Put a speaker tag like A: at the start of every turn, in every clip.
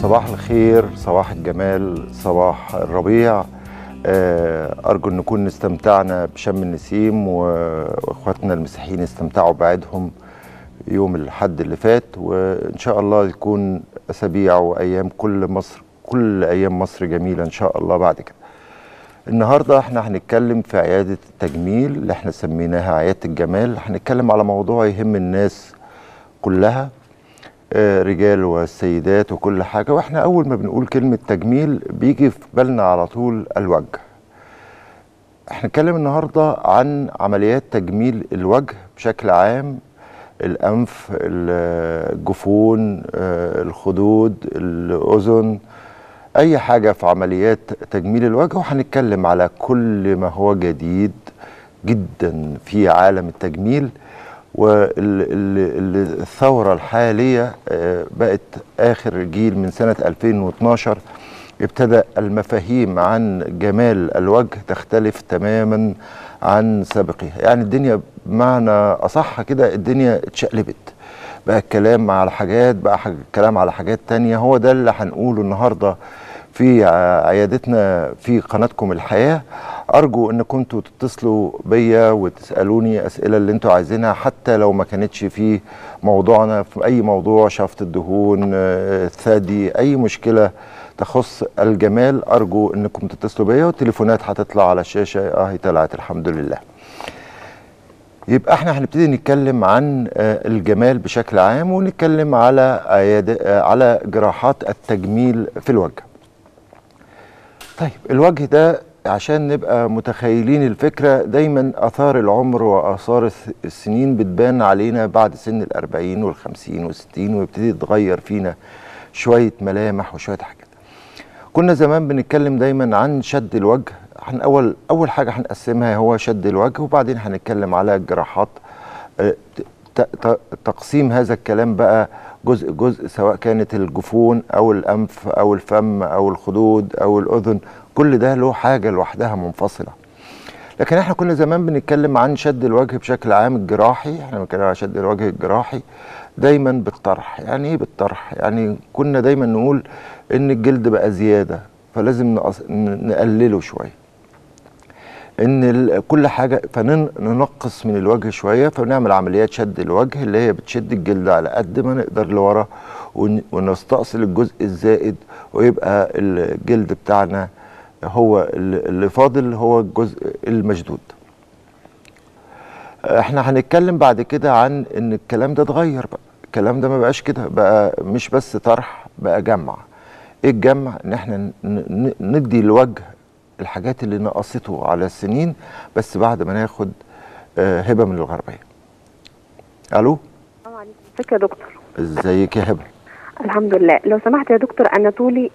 A: صباح الخير صباح الجمال صباح الربيع آه، أرجو أن نكون استمتعنا بشم النسيم وإخواتنا المسيحيين استمتعوا بعيدهم يوم الحد اللي فات وإن شاء الله يكون أسابيع وأيام كل مصر كل أيام مصر جميلة إن شاء الله بعد كده النهاردة احنا هنتكلم في عيادة التجميل اللي احنا سميناها عيادة الجمال هنتكلم على موضوع يهم الناس كلها آه، رجال والسيدات وكل حاجة واحنا أول ما بنقول كلمة تجميل بيجي في بالنا على طول الوجه احنا نتكلم النهاردة عن عمليات تجميل الوجه بشكل عام الأنف الجفون آه، الخدود الأذن أي حاجة في عمليات تجميل الوجه وهنتكلم على كل ما هو جديد جدا في عالم التجميل والثورة الحالية آه، بقت آخر جيل من سنة 2012 ابتدأ المفاهيم عن جمال الوجه تختلف تماما عن سابقها يعني الدنيا بمعنى أصح كده الدنيا اتشقلبت بقى الكلام على حاجات بقى حاج- كلام على حاجات تانية هو ده اللي هنقوله النهاردة في ع- عيادتنا في قناتكم الحياة أرجو أن كنتوا تتصلوا بيا وتسألوني أسئلة اللي انتوا عايزينها حتى لو ما كانتش في موضوعنا في أي موضوع شفط الدهون آه، الثدي أي مشكلة تخص الجمال أرجو أنكم تتصلوا بيا والتليفونات هتطلع على الشاشة اه هي طلعت الحمد لله يبقى احنا هنبتدي نتكلم عن آه، الجمال بشكل عام ونتكلم على عيادة آه، على جراحات التجميل في الوجه. طيب الوجه ده عشان نبقى متخيلين الفكرة دايما آثار العمر وآثار الس- السنين بتبان علينا بعد سن الأربعين والخمسين والستين ويبتدي تتغير فينا شوية ملامح وشوية حاجات كنا زمان بنتكلم دايما عن شد الوجه هن اول اول حاجه هنقسمها هو شد الوجه وبعدين هنتكلم على الجراحات آه، ت- ت- تقسيم هذا الكلام بقى جزء جزء سواء كانت الجفون او الانف او الفم او الخدود او الاذن كل ده له حاجه لوحدها منفصله لكن احنا كنا زمان بنتكلم عن شد الوجه بشكل عام الجراحي احنا بنتكلم على شد الوجه الجراحي دايما بالطرح يعني ايه بالطرح يعني كنا دايما نقول ان الجلد بقى زياده فلازم نقص- ن- نقلله شويه ان ال- كل حاجه فننقص من الوجه شويه فنعمل عمليات شد الوجه اللي هي بتشد الجلد على قد ما نقدر لورا ون- ونستأصل الجزء الزائد ويبقى الجلد بتاعنا هو ال- اللي فاضل هو الجزء المشدود احنا هنتكلم بعد كده عن ان الكلام ده اتغير بقى الكلام ده ما بقاش كده بقى مش بس طرح بقى جمع ايه الجمع ان احنا ن- ن- ندي الوجه الحاجات اللي نقصته على السنين بس بعد ما ناخد آه، هبه من الغربيه الو
B: السلام عليكم ازيك يا دكتور
A: ازيك يا هبه
B: الحمد لله لو سمحت يا دكتور انا طولي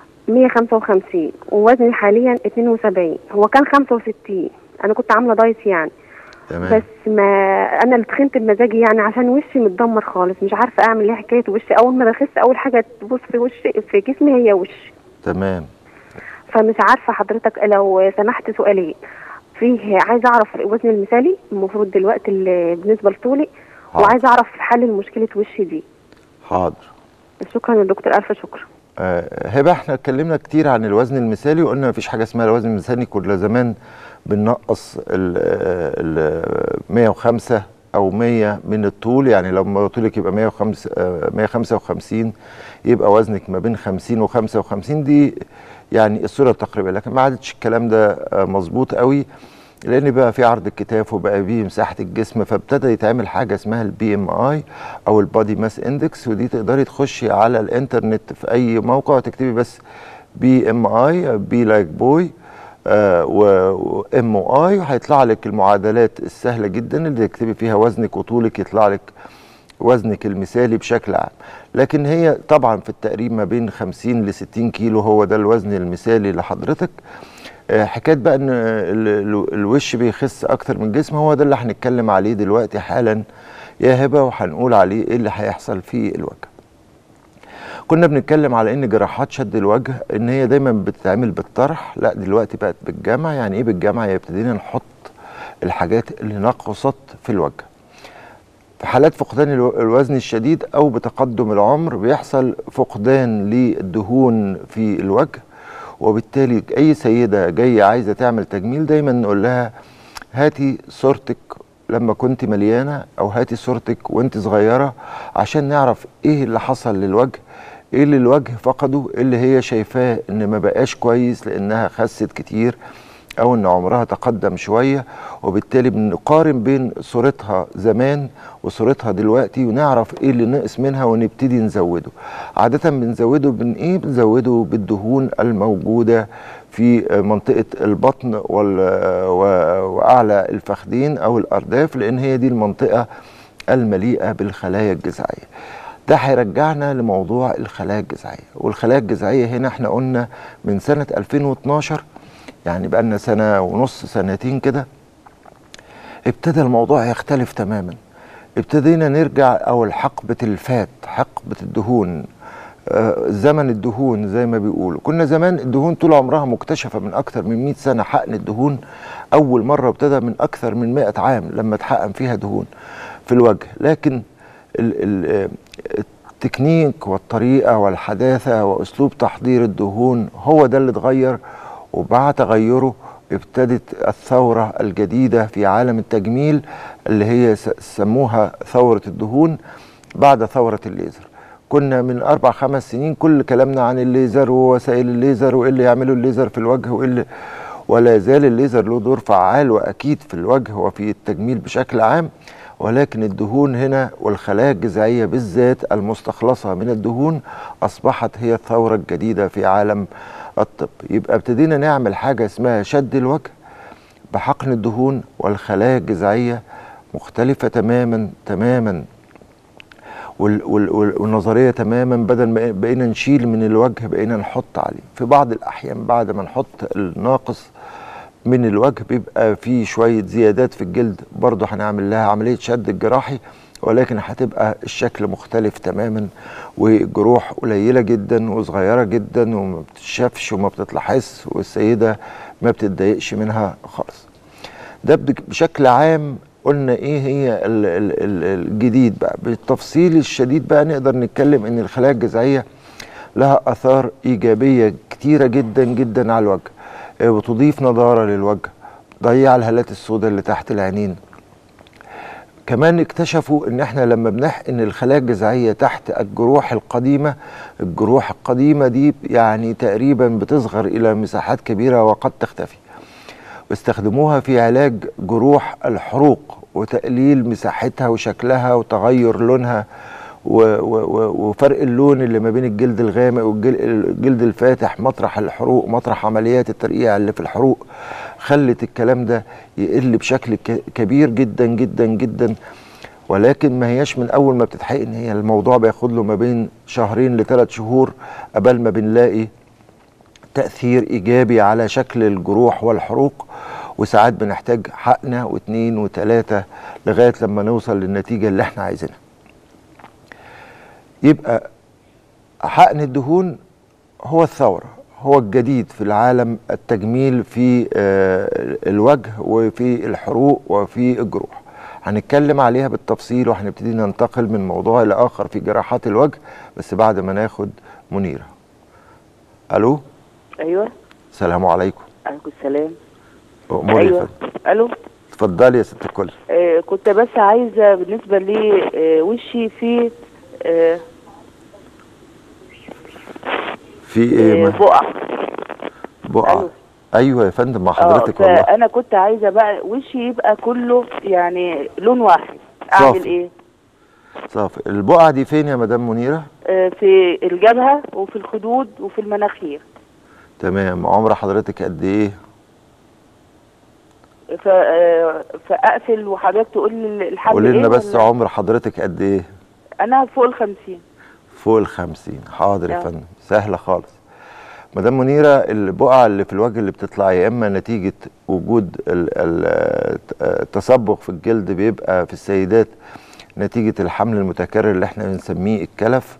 B: 155 ووزني حاليا 72 هو كان 65 انا كنت عامله دايت يعني
A: تمام
B: بس ما انا اللي تخنت بمزاجي يعني عشان وشي متدمر خالص مش عارفه اعمل ايه حكايه وشي اول ما بخس اول حاجه تبص في وشي في جسمي هي وشي
A: تمام
B: فمش عارفه حضرتك لو سمحت سؤالين فيه عايزه اعرف وزني المثالي المفروض دلوقتي اللي بالنسبه لطولي
A: حاضر.
B: وعايزه اعرف حل مشكله وشي دي
A: حاضر
B: شكرا يا دكتور الف شكر
A: آه، هبه احنا اتكلمنا كتير عن الوزن المثالي وقلنا مفيش حاجه اسمها الوزن المثالي كنا زمان بننقص ال ال 105 او 100 من الطول يعني لما طولك يبقى 105 آه، 155 يبقى وزنك ما بين 50 و55 دي يعني الصوره التقريبيه لكن ما عادتش الكلام ده آه، مظبوط قوي لان بقى في عرض الكتاف وبقى فيه مساحه الجسم فابتدى يتعمل حاجه اسمها البي ام اي او البادي ماس اندكس ودي تقدري تخشي على الانترنت في اي موقع وتكتبي بس بي ام اي بي لايك بوي وام او اي وهيطلع لك المعادلات السهله جدا اللي تكتبي فيها وزنك وطولك يطلع لك وزنك المثالي بشكل عام لكن هي طبعا في التقريب ما بين 50 ل 60 كيلو هو ده الوزن المثالي لحضرتك آه، حكايه بقى ان ال- ال- الوش بيخس اكتر من الجسم هو ده اللي هنتكلم عليه دلوقتي حالا يا هبه وهنقول عليه ايه اللي هيحصل في الوجه كنا بنتكلم على ان جراحات شد الوجه ان هي دايما بتتعمل بالطرح لا دلوقتي بقت بالجمع يعني ايه بالجمع يعني ابتدينا نحط الحاجات اللي نقصت في الوجه في حالات فقدان الو- الوزن الشديد او بتقدم العمر بيحصل فقدان للدهون في الوجه وبالتالي اي سيده جايه عايزه تعمل تجميل دايما نقول لها هاتي صورتك لما كنت مليانه او هاتي صورتك وانت صغيره عشان نعرف ايه اللي حصل للوجه ايه اللي الوجه فقده إيه اللي هي شايفاه ان ما بقاش كويس لانها خست كتير او ان عمرها تقدم شويه وبالتالي بنقارن بين صورتها زمان وصورتها دلوقتي ونعرف ايه اللي نقص منها ونبتدي نزوده عاده بنزوده بن ايه بنزوده بالدهون الموجوده في منطقه البطن وال و- واعلى الفخذين او الارداف لان هي دي المنطقه المليئه بالخلايا الجذعيه ده هيرجعنا لموضوع الخلايا الجذعيه والخلايا الجذعيه هنا احنا قلنا من سنه 2012 يعني بقى لنا سنه ونص سنتين كده ابتدى الموضوع يختلف تماما ابتدينا نرجع او حقبه الفات حقبه الدهون آه، زمن الدهون زي ما بيقولوا كنا زمان الدهون طول عمرها مكتشفه من اكثر من 100 سنه حقن الدهون اول مره ابتدى من اكثر من 100 عام لما اتحقن فيها دهون في الوجه لكن ال ال التكنيك والطريقه والحداثه واسلوب تحضير الدهون هو ده اللي اتغير ومع تغيره ابتدت الثورة الجديدة في عالم التجميل اللي هي س- سموها ثورة الدهون بعد ثورة الليزر كنا من أربع خمس سنين كل كلامنا عن الليزر ووسائل الليزر وإيه اللي يعملوا الليزر في الوجه وإيه اللي ولا يزال الليزر له دور فعال وأكيد في الوجه وفي التجميل بشكل عام ولكن الدهون هنا والخلايا الجذعية بالذات المستخلصة من الدهون أصبحت هي الثورة الجديدة في عالم الطب يبقى ابتدينا نعمل حاجة اسمها شد الوجه بحقن الدهون والخلايا الجذعية مختلفة تماما تماما وال وال وال والنظرية تماما بدل ما بقينا نشيل من الوجه بقينا نحط عليه في بعض الأحيان بعد ما نحط الناقص من الوجه بيبقى في شوية زيادات في الجلد برضه هنعمل لها عملية شد الجراحي ولكن هتبقى الشكل مختلف تماما والجروح قليلة جدا وصغيرة جدا وما بتتشافش وما بتتلاحظش والسيدة ما بتتضايقش منها خالص ده بد- بشكل عام قلنا ايه هي ال- ال- ال- الجديد بقى بالتفصيل الشديد بقى نقدر نتكلم ان الخلايا الجذعيه لها اثار ايجابيه كتيره جدا جدا على الوجه آه، بتضيف نضاره للوجه ضيع الهالات السوداء اللي تحت العينين كمان اكتشفوا ان احنا لما بنحقن الخلايا الجذعيه تحت الجروح القديمه الجروح القديمه دي يعني تقريبا بتصغر الى مساحات كبيره وقد تختفي واستخدموها في علاج جروح الحروق وتقليل مساحتها وشكلها وتغير لونها و و و وفرق اللون اللي ما بين الجلد الغامق والجلد الفاتح مطرح الحروق مطرح عمليات الترقيع اللي في الحروق خلت الكلام ده يقل بشكل ك- كبير جدا جدا جدا ولكن ما هياش من اول ما بتتحقن هي الموضوع بياخد له ما بين شهرين لثلاث شهور قبل ما بنلاقي تأثير إيجابي على شكل الجروح والحروق وساعات بنحتاج حقنة واثنين وثلاثة لغاية لما نوصل للنتيجة اللي احنا عايزينها يبقى حقن الدهون هو الثورة هو الجديد في العالم التجميل في آه، الوجه وفي الحروق وفي الجروح هنتكلم عليها بالتفصيل وهنبتدي ننتقل من موضوع لآخر في جراحات الوجه بس بعد ما ناخد منيرة ألو
C: ايوه
A: السلام عليكم
C: عليكم السلام
A: أموري
C: ايوه
A: فندم.
C: الو
A: اتفضلي يا ست الكل
C: آه كنت بس عايزه بالنسبه لي آه وشي فيه آه
A: في ايه
C: آه
A: ما-
C: بقع
A: بقع
C: ألو.
A: ايوه يا فندم مع
C: اه
A: حضرتك والله
C: فانا كنت عايزه بقى وشي يبقى كله يعني لون واحد اعمل
A: صافي.
C: ايه
A: صافي البقعه دي فين يا مدام منيره
C: آه في الجبهه وفي الخدود وفي المناخير
A: تمام عمر حضرتك قد ايه
C: ف آه فاقفل وحضرتك تقول لي الحل
A: قولي لنا
C: ايه
A: بس
C: ولا-
A: عمر حضرتك قد ايه
C: انا فوق الخمسين
A: فوق الخمسين حاضر يا
C: آه.
A: فندم سهله خالص مدام منيره البقعه اللي في الوجه اللي بتطلع يا اما نتيجه وجود ال- ال- التصبغ في الجلد بيبقى في السيدات نتيجه الحمل المتكرر اللي احنا بنسميه الكلف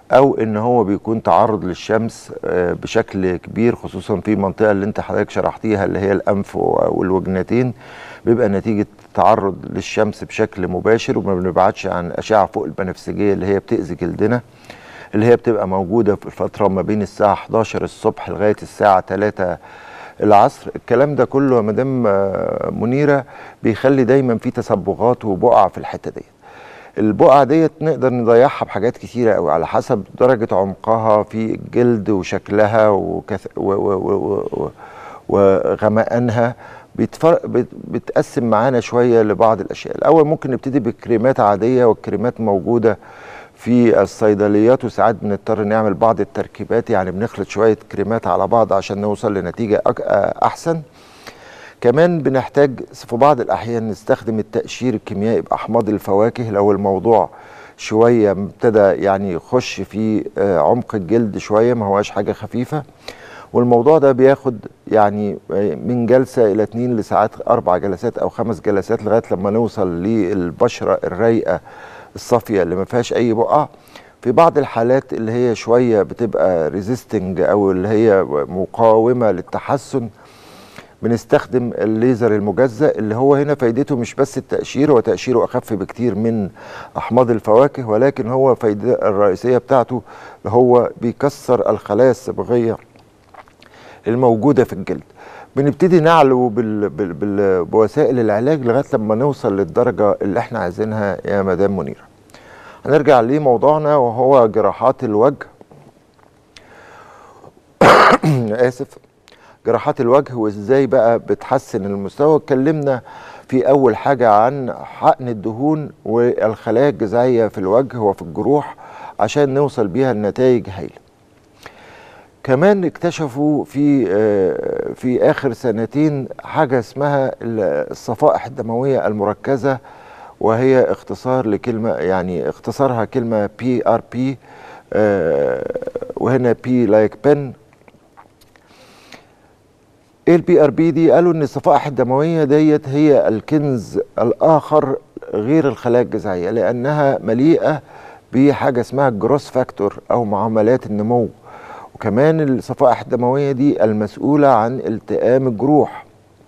A: او ان هو بيكون تعرض للشمس آه، بشكل كبير خصوصا في المنطقه اللي انت حضرتك شرحتيها اللي هي الانف و- والوجنتين بيبقى نتيجه تعرض للشمس بشكل مباشر وما بنبعدش عن اشعه فوق البنفسجيه اللي هي بتاذي جلدنا اللي هي بتبقى موجوده في الفتره ما بين الساعه 11 الصبح لغايه الساعه 3 العصر الكلام ده كله يا مدام آه، منيره بيخلي دايما في تسبغات وبقع في الحته ديت البقعة ديت نقدر نضيعها بحاجات كتيرة قوي على حسب درجة عمقها في الجلد وشكلها وكث... و... و... و... و... وغمقانها بيتفر... بت... بتقسم معانا شوية لبعض الأشياء الأول ممكن نبتدي بكريمات عادية والكريمات موجودة في الصيدليات وساعات بنضطر نعمل بعض التركيبات يعني بنخلط شوية كريمات على بعض عشان نوصل لنتيجة أك... أحسن كمان بنحتاج في بعض الأحيان نستخدم التقشير الكيميائي بأحماض الفواكه لو الموضوع شوية ابتدى يعني يخش في آه، عمق الجلد شوية ما هواش حاجة خفيفة والموضوع ده بياخد يعني آه، من جلسة إلى اتنين لساعات أربع جلسات أو خمس جلسات لغاية لما نوصل للبشرة الرايقة الصافية اللي ما فيهاش أي بقع في بعض الحالات اللي هي شوية بتبقى ريزيستنج أو اللي هي مقاومة للتحسن بنستخدم الليزر المجزأ اللي هو هنا فايدته مش بس التقشير هو تقشيره أخف بكتير من أحماض الفواكه ولكن هو فايدة الرئيسية بتاعته هو بيكسر الخلايا الصبغية الموجودة في الجلد بنبتدي نعلو بال... بال... بال... بوسائل العلاج لغاية لما نوصل للدرجة اللي احنا عايزينها يا مدام منيرة هنرجع لموضوعنا وهو جراحات الوجه آسف جراحات الوجه وازاي بقى بتحسن المستوى اتكلمنا في اول حاجه عن حقن الدهون والخلايا الجذعيه في الوجه وفي الجروح عشان نوصل بيها لنتائج هايله كمان اكتشفوا في آه، في اخر سنتين حاجه اسمها ال- الصفائح الدمويه المركزه وهي اختصار لكلمه يعني اختصارها كلمه بي ار بي وهنا بي لايك بن ايه البي ار بي دي قالوا ان الصفائح الدمويه ديت هي الكنز الاخر غير الخلايا الجذعيه لانها مليئه بحاجه اسمها الجروس فاكتور او معاملات النمو وكمان الصفائح الدمويه دي المسؤوله عن التئام الجروح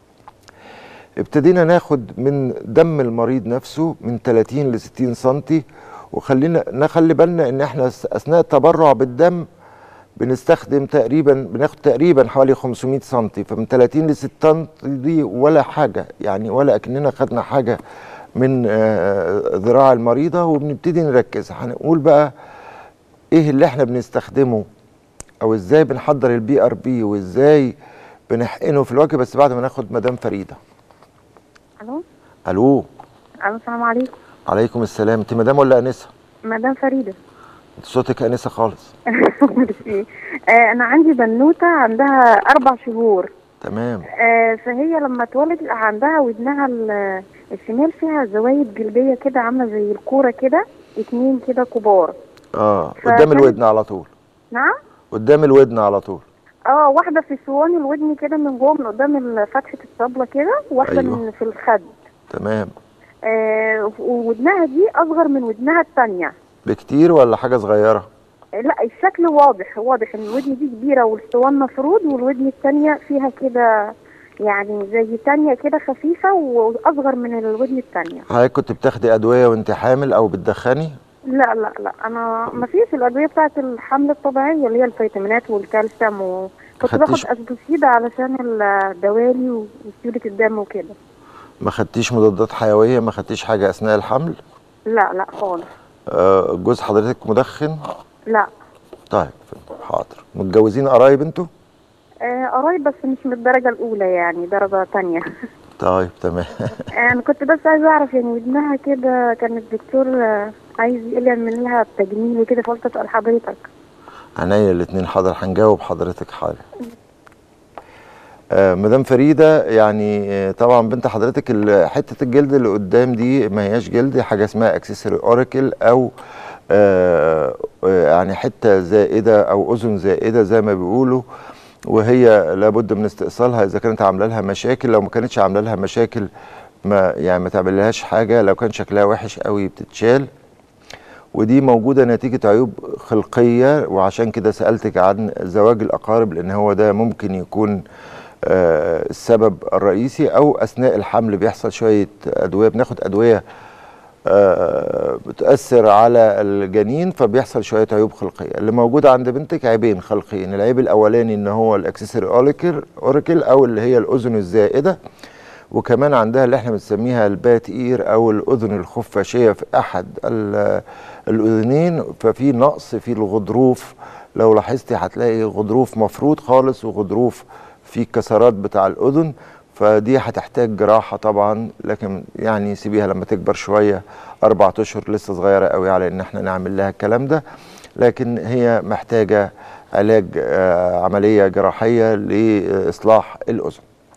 A: ابتدينا ناخد من دم المريض نفسه من 30 ل 60 سنتي وخلينا نخلي بالنا ان احنا اثناء التبرع بالدم بنستخدم تقريبا بناخد تقريبا حوالي 500 سم فمن 30 ل 60 دي ولا حاجه يعني ولا اكننا خدنا حاجه من آه، ذراع المريضه وبنبتدي نركز هنقول بقى ايه اللي احنا بنستخدمه او ازاي بنحضر البي ار بي وازاي بنحقنه في الوجه بس بعد ما ناخد مدام فريده
B: الو
A: الو
B: الو السلام عليكم
A: عليكم السلام انت مدام ولا انسه
B: مدام فريده
A: انت صوتك انسه خالص
B: ميرسي. آه، انا عندي بنوته عندها اربع شهور
A: تمام
B: آه، فهي لما اتولدت عندها ودنها ال- الشمال فيها زوايد جلديه كده عامله زي الكوره كده اتنين كده كبار
A: اه
B: فكان-
A: قدام الودن على طول
B: نعم
A: قدام الودن على طول
B: اه واحده في صوان الودن كده من جوه من قدام ال- فتحه الطبله كده وواحده
A: أيوة.
B: من في الخد
A: تمام
B: آه وودنها دي اصغر من ودنها الثانيه
A: بكتير ولا حاجه صغيره
B: لا الشكل واضح واضح ان الودن دي كبيره والاسطوان مفرود والودن الثانيه فيها كده يعني زي تانية كده خفيفه واصغر من الودن الثانيه
A: حضرتك كنت بتاخدي ادويه وانت حامل او بتدخني
B: لا لا لا انا ما فيش الادويه بتاعه الحمل الطبيعيه اللي هي الفيتامينات والكالسيوم وكنت
A: خدتيش-
B: باخد اسبوسيدا علشان الدوالي وسيوله الدم وكده
A: ما خدتيش مضادات حيويه ما خدتيش حاجه اثناء الحمل
B: لا لا خالص
A: آه جوز حضرتك مدخن
B: لا
A: طيب حاضر متجوزين قرايب انتوا
B: آه، قرايب بس مش من الدرجه الاولى يعني درجه تانية
A: طيب تمام
B: انا كنت بس عايزه اعرف يعني ودنها كده كان الدكتور آه، عايز يقول لي اعمل لها تجميل وكده فقلت اسال حضرتك
A: عينيا الاثنين حاضر هنجاوب حضرتك حالا آه مدام فريده يعني آه طبعا بنت حضرتك ال- حته الجلد اللي قدام دي ما هياش جلد حاجه اسمها اكسسوري اوريكل او آه آه، يعني حته زائده او اذن زائده زي ما بيقولوا وهي لابد من استئصالها اذا كانت عامله لها مشاكل لو ما كانتش عامله لها مشاكل ما يعني ما تعملهاش حاجه لو كان شكلها وحش قوي بتتشال ودي موجوده نتيجه عيوب خلقيه وعشان كده سالتك عن زواج الاقارب لان هو ده ممكن يكون آه، السبب الرئيسي او اثناء الحمل بيحصل شويه ادويه بناخد ادويه آه، بتأثر على الجنين فبيحصل شوية عيوب خلقية اللي موجودة عند بنتك عيبين خلقيين العيب الأولاني إن هو الأكسسوري أوريكل أوريكل أو اللي هي الأذن الزائدة وكمان عندها اللي احنا بنسميها البات إير أو الأذن الخفاشية في أحد ال- الأذنين ففي نقص في الغضروف لو لاحظتي هتلاقي غضروف مفروض خالص وغضروف في كسرات بتاع الأذن فدي هتحتاج جراحة طبعا لكن يعني سيبيها لما تكبر شوية أربعة أشهر لسه صغيرة قوي على إن احنا نعمل لها الكلام ده لكن هي محتاجة علاج آه، عملية جراحية لإصلاح الأذن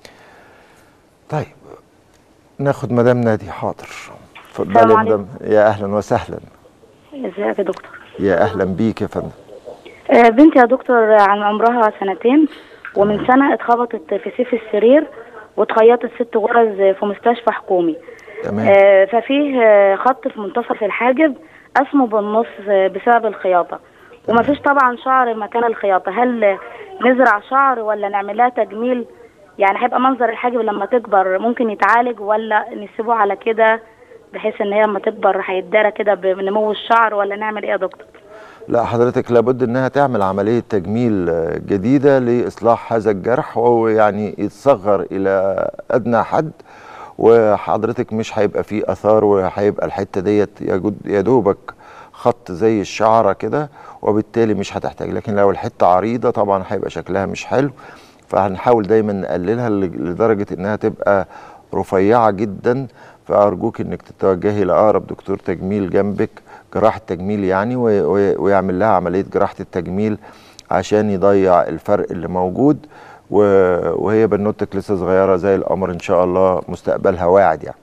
A: طيب ناخد مدام نادي حاضر اتفضلي
D: السلام
A: يا مدام يا أهلا وسهلا
D: ازيك يا دكتور
A: يا أهلا بيك يا فندم
D: آه، بنتي يا دكتور عن عمرها سنتين ومن سنة اتخبطت في سيف السرير واتخيطت ست غرز في مستشفى حكومي
A: تمام
D: آه، ففيه آه، خط في منتصف الحاجب اسمه بالنص آه، بسبب الخياطة ومفيش طبعا شعر مكان الخياطة هل نزرع شعر ولا نعملها تجميل يعني هيبقى منظر الحاجب لما تكبر ممكن يتعالج ولا نسيبه على كده بحيث ان هي لما تكبر هيتدارى كده بنمو الشعر ولا نعمل ايه يا دكتور
A: لا حضرتك لابد انها تعمل عمليه تجميل آه، جديده لاصلاح هذا الجرح وهو يعني يتصغر الى ادنى حد وحضرتك مش هيبقى فيه اثار وهيبقى الحته ديت يجد- يا دوبك خط زي الشعره كده وبالتالي مش هتحتاج لكن لو الحته عريضه طبعا هيبقى شكلها مش حلو فهنحاول دايما نقللها ل- لدرجه انها تبقى رفيعه جدا فارجوك انك تتوجهي لاقرب دكتور تجميل جنبك جراحه تجميل يعني وي- وي- ويعمل لها عمليه جراحه التجميل عشان يضيع الفرق اللي موجود و- وهي بنوتك لسه صغيره زي القمر ان شاء الله مستقبلها واعد يعني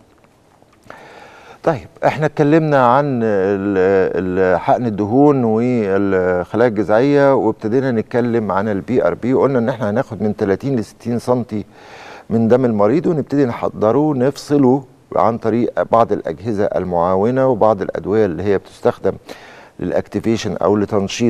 A: طيب احنا اتكلمنا عن ال- ال- حقن الدهون والخلايا الجذعيه وابتدينا نتكلم عن البي ار بي وقلنا ان احنا هناخد من 30 ل 60 سنتي من دم المريض ونبتدي نحضره نفصله عن طريق بعض الاجهزه المعاونه وبعض الادويه اللي هي بتستخدم للاكتيفيشن او لتنشيط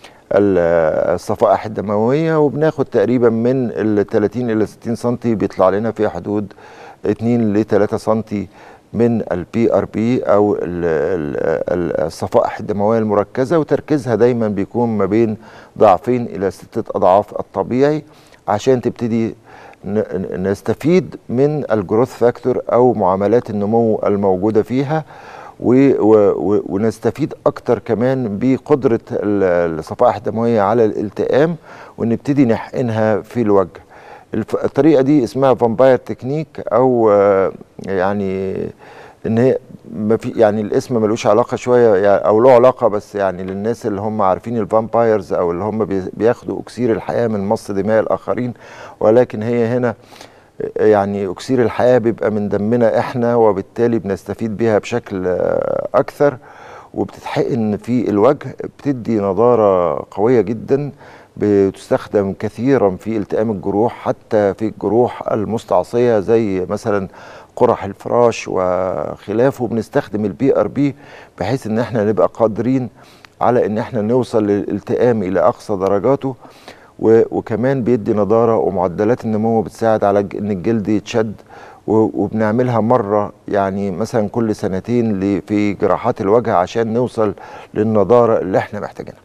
A: ال- الصفائح الدمويه وبناخد تقريبا من ال 30 الى 60 سم بيطلع لنا في حدود 2 ل 3 سم من البي ار بي او ال- ال- ال- الصفائح الدمويه المركزه وتركيزها دايما بيكون ما بين ضعفين الى سته اضعاف الطبيعي عشان تبتدي ن- ن- نستفيد من الجروث فاكتور او معاملات النمو الموجوده فيها و و و ونستفيد اكتر كمان بقدره ال- الصفائح الدمويه على الالتئام ونبتدي نحقنها في الوجه الف- الطريقه دي اسمها فامباير تكنيك او آه، يعني ان هي ما في يعني الاسم ملوش علاقه شويه يعني او له علاقه بس يعني للناس اللي هم عارفين الفامبايرز او اللي هم بي- بياخدوا اكسير الحياه من مص دماء الاخرين ولكن هي هنا يعني اكسير الحياه بيبقى من دمنا احنا وبالتالي بنستفيد بيها بشكل آه، اكثر وبتتحقن في الوجه بتدي نضاره قويه جدا بتستخدم كثيرا في التئام الجروح حتى في الجروح المستعصيه زي مثلا قرح الفراش وخلافه بنستخدم البي ار بي بحيث ان احنا نبقى قادرين على ان احنا نوصل للالتئام الى اقصى درجاته و- وكمان بيدي نضاره ومعدلات النمو بتساعد على ج- ان الجلد يتشد و- وبنعملها مره يعني مثلا كل سنتين ل- في جراحات الوجه عشان نوصل للنضاره اللي احنا محتاجينها.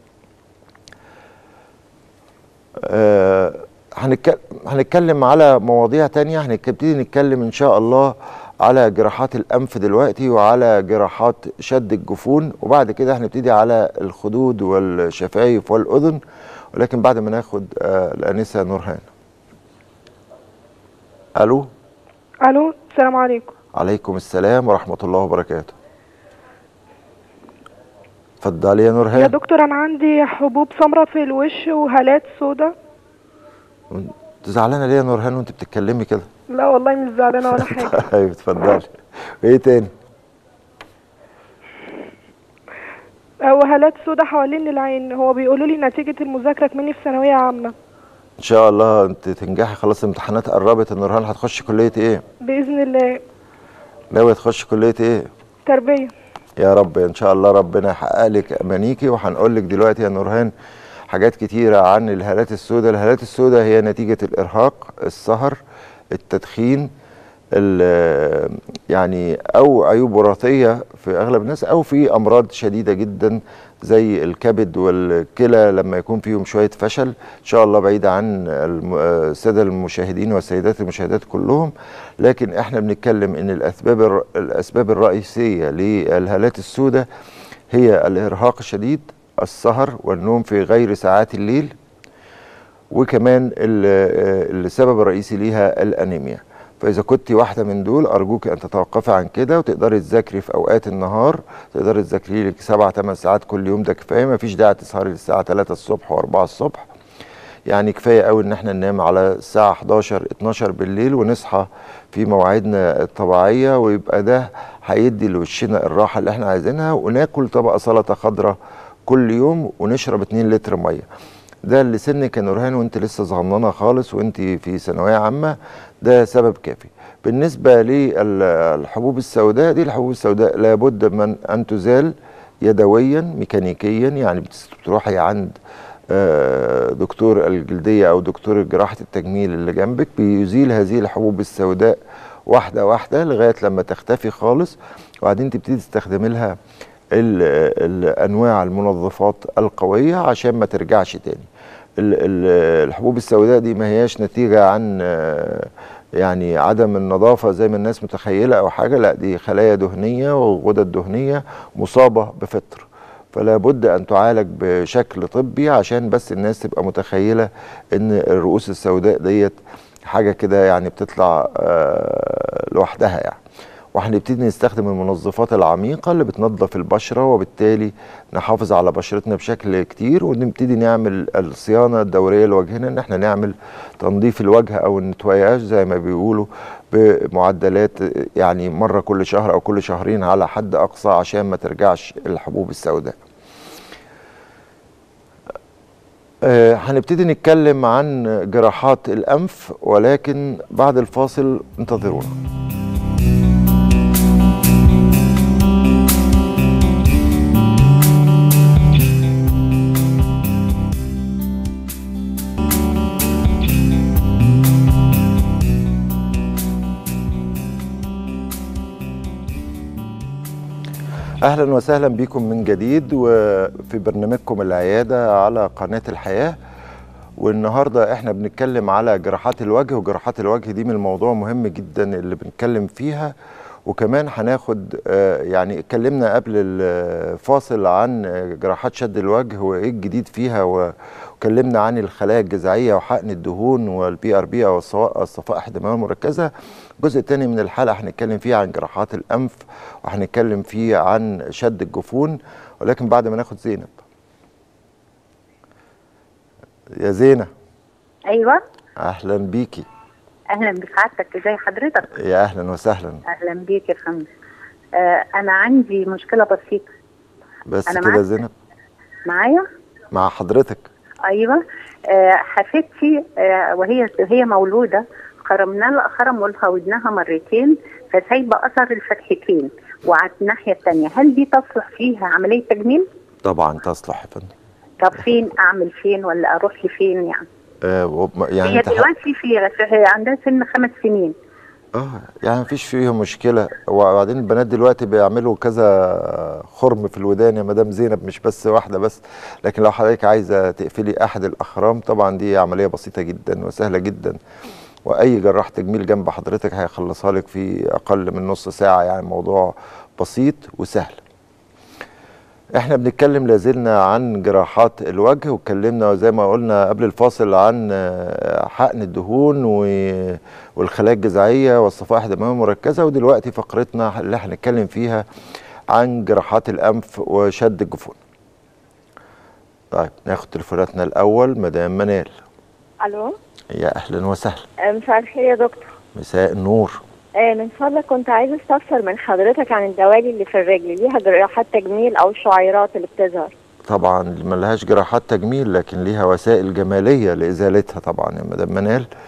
A: آه، هنتك- هنتكلم على مواضيع تانية هنبتدي نتكلم ان شاء الله على جراحات الانف دلوقتي وعلى جراحات شد الجفون وبعد كده هنبتدي على الخدود والشفايف والاذن ولكن بعد ما ناخد آه، الانسه نورهان الو
E: الو السلام عليكم
A: عليكم السلام ورحمه الله وبركاته اتفضلي يا
E: يا
A: نورهان
E: دكتور انا عندي حبوب سمراء في الوش وهالات سودا
A: انت زعلانه ليه يا نورهان وانت بتتكلمي كده
E: لا والله مش زعلانه ولا حاجه
A: طيب اتفضلي وايه تاني
E: وهالات سودا حوالين العين هو بيقولوا لي نتيجه المذاكره مني في ثانويه عامه
A: ان شاء الله انت تنجحي خلاص الامتحانات قربت يا نورهان هتخش كليه ايه
E: باذن الله
A: ناويه تخش كليه ايه
E: تربيه
A: يا رب ان شاء الله ربنا يحقق لك امانيكي وهنقول لك دلوقتي يا نورهان حاجات كتيره عن الهالات السوداء الهالات السوداء هي نتيجه الارهاق السهر التدخين ال- يعني او عيوب وراثيه في اغلب الناس او في امراض شديده جدا زي الكبد والكلى لما يكون فيهم شويه فشل ان شاء الله بعيد عن الم- الساده المشاهدين والسيدات المشاهدات كلهم لكن احنا بنتكلم ان الاسباب الر- الاسباب الرئيسيه للهالات السوداء هي الارهاق الشديد السهر والنوم في غير ساعات الليل وكمان ال- السبب الرئيسي ليها الانيميا فاذا كنت واحده من دول ارجوك ان تتوقفي عن كده وتقدري تذاكري في اوقات النهار تقدري تذاكري لك سبع ثمان ساعات كل يوم ده كفايه مفيش داعي تسهري للساعه 3 الصبح و4 الصبح يعني كفايه قوي ان احنا ننام على الساعه 11 12 بالليل ونصحى في مواعيدنا الطبيعيه ويبقى ده هيدي لوشنا الراحه اللي احنا عايزينها وناكل طبق سلطه خضراء كل يوم ونشرب 2 لتر ميه ده اللي سنك يا نورهان وانت لسه صغننه خالص وانت في ثانويه عامه ده سبب كافي بالنسبه للحبوب السوداء دي الحبوب السوداء لابد من ان تزال يدويا ميكانيكيا يعني بتس- بتروحي عند آه، دكتور الجلديه او دكتور جراحه التجميل اللي جنبك بيزيل هذه الحبوب السوداء واحده واحده لغايه لما تختفي خالص وبعدين تبتدي تستخدمي لها ال- الانواع المنظفات القويه عشان ما ترجعش تاني ال- ال- الحبوب السوداء دي ما هياش نتيجه عن آه، يعني عدم النظافه زي ما الناس متخيله او حاجه لا دي خلايا دهنيه وغدد دهنيه مصابه بفطر فلا بد ان تعالج بشكل طبي عشان بس الناس تبقى متخيله ان الرؤوس السوداء ديت حاجه كده يعني بتطلع آه، لوحدها يعني وهنبتدي نستخدم المنظفات العميقة اللي بتنظف البشرة وبالتالي نحافظ على بشرتنا بشكل كتير ونبتدي نعمل الصيانة الدورية لوجهنا ان احنا نعمل تنظيف الوجه او النتوياج زي ما بيقولوا بمعدلات يعني مرة كل شهر او كل شهرين على حد اقصى عشان ما ترجعش الحبوب السوداء آه، هنبتدي نتكلم عن جراحات الأنف ولكن بعد الفاصل انتظرونا اهلا وسهلا بكم من جديد وفي برنامجكم العياده على قناه الحياه والنهارده احنا بنتكلم على جراحات الوجه وجراحات الوجه دي من الموضوع مهم جدا اللي بنتكلم فيها وكمان هناخد آه، يعني اتكلمنا قبل الفاصل عن جراحات شد الوجه وايه الجديد فيها و- وكلمنا عن الخلايا الجذعيه وحقن الدهون والبي ار بي او الصوا- الصفائح الدمويه المركزه الجزء الثاني من الحلقه هنتكلم فيه عن جراحات الانف وهنتكلم فيه عن شد الجفون ولكن بعد ما ناخد زينب يا زينة
F: ايوه
A: اهلا بيكي
F: اهلا بسعادتك ازي حضرتك
A: يا اهلا وسهلا
F: اهلا بيك يا فندم آه انا عندي مشكله بسيطه
A: بس
F: أنا
A: كده
F: معاك.
A: زينب
F: معايا
A: مع حضرتك
F: ايوه آه حفيدتي آه وهي هي مولوده خرمنا لها خرموا لها ودنها مرتين فسايبه اثر الفتحتين وعلى الناحيه الثانيه هل دي تصلح فيها عمليه تجميل؟
A: طبعا تصلح يا فندم
F: طب فين اعمل فين ولا اروح لفين يعني؟
A: آه وب- يعني
F: هي
A: انت ح-
F: دلوقتي في في- عندها سن خمس سنين
A: اه يعني مفيش فيهم مشكله وبعدين البنات دلوقتي بيعملوا كذا خرم في الودان يا مدام زينب مش بس واحده بس لكن لو حضرتك عايزه تقفلي احد الاخرام طبعا دي عمليه بسيطه جدا وسهله جدا واي جراح تجميل جنب حضرتك هيخلصها لك في اقل من نص ساعه يعني موضوع بسيط وسهل احنا بنتكلم لازلنا عن جراحات الوجه واتكلمنا زي ما قلنا قبل الفاصل عن آه، حقن الدهون و- والخلايا الجذعيه والصفائح الدمويه المركزه ودلوقتي فقرتنا اللي هنتكلم فيها عن جراحات الانف وشد الجفون. طيب ناخد تليفوناتنا الاول مدام منال
G: الو
A: يا اهلا وسهلا
G: آه، مساء الخير يا دكتور
A: مساء النور
G: آه، من فضلك كنت عايزه استفسر من حضرتك عن الدوالي اللي في الرجل ليها جراحات تجميل او شعيرات اللي بتظهر
A: طبعا ملهاش جراحات تجميل لكن ليها وسائل جماليه لازالتها طبعا يا مدام منال